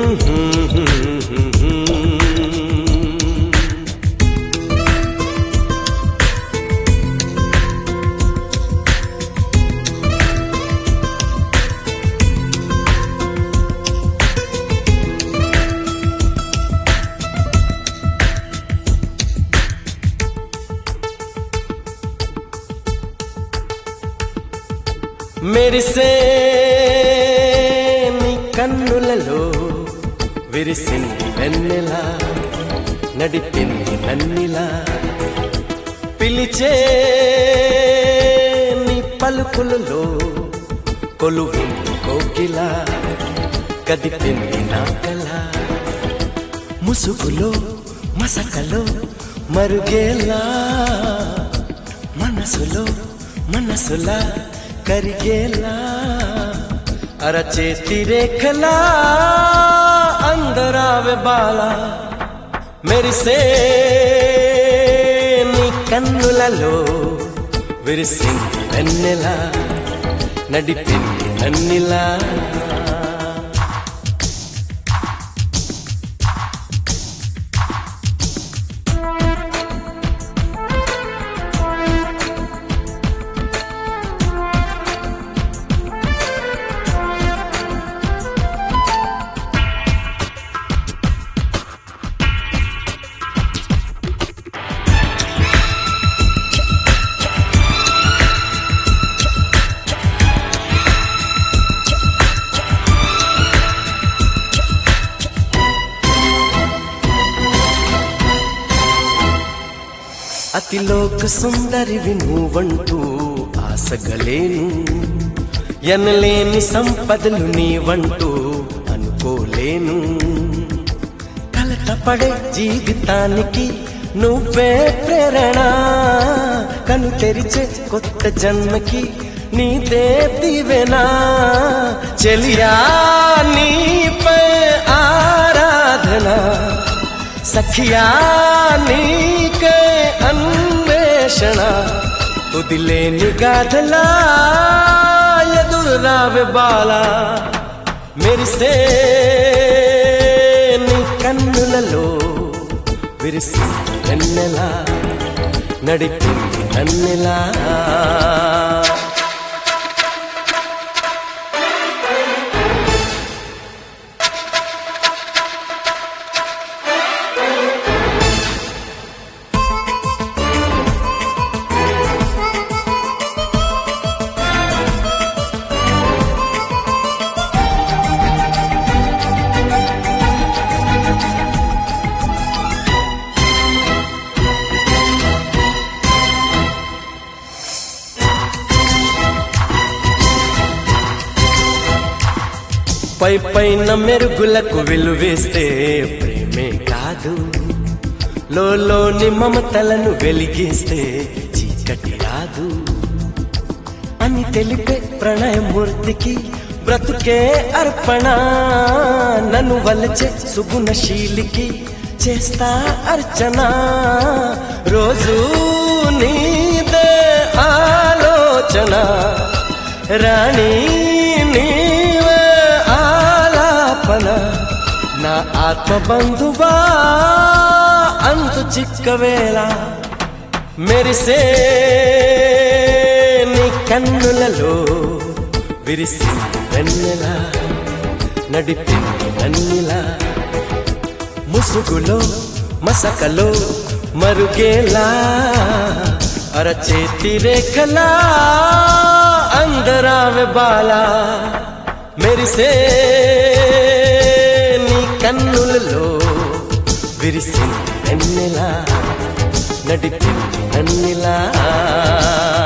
మెరిసే నీ కన్నులలో విరిసింది వెన్నెలా నడిపింది నన్నిలా పిలిచే నీ పలుకులలో కొలువింది కోకిలా కదిపింది నా కళ ముసుగులో మసకలో మరుగేలా మనసులో మనసులా కరిగేలా అరచేతి రేఖలా అందరావే బాల మెరిసే నీ కన్నులలో విరిసింది వెన్నెలా నడిపింది నన్నిలా అతిలోక సుందరివి నువ్వంటూ ఆశగలేను ఎనలేని సంపదలు నీవంటూ అనుకోలేను కలటపడే జీవితానికి నువ్వే ప్రేరణ కను తెరిచే కొత్త జన్మకి నీదే దివెనా చెలియా నీపై ఆరాధన సఖియా నీకే అన్వేషణ వదిలేని గాథలా ఎదురు రావే బాల మెరిసే నీ కన్నులలో విరిసి వెన్నెలా నడిపింది నన్నెలా పై పైన మెరుగులకు విలువేస్తే ప్రేమే కాదు లోని మమతలను వెలిగిస్తే చీకటి రాదు అని తెలిపే ప్రణయమూర్తికి బ్రతుకే అర్పణ నన్ను వలచే సుగుణశీలికి చేస్తా అర్చన రోజు నీదే ఆలోచన రాణి నీవే ఆలాపన నా ఆత్మ బంధువా అంతు చిక్కవేళ మెరిసే నీ కన్నులలో విరిసి వెన్నెలా నడిపింది నన్నిలా ముసుగులో మసకలో మరుగేలా అరచేతి రేఖలా అందరావే బాల మెరిసే నీ కన్నులలో విరిసి వెన్నెలా నడిపింది నన్నిలా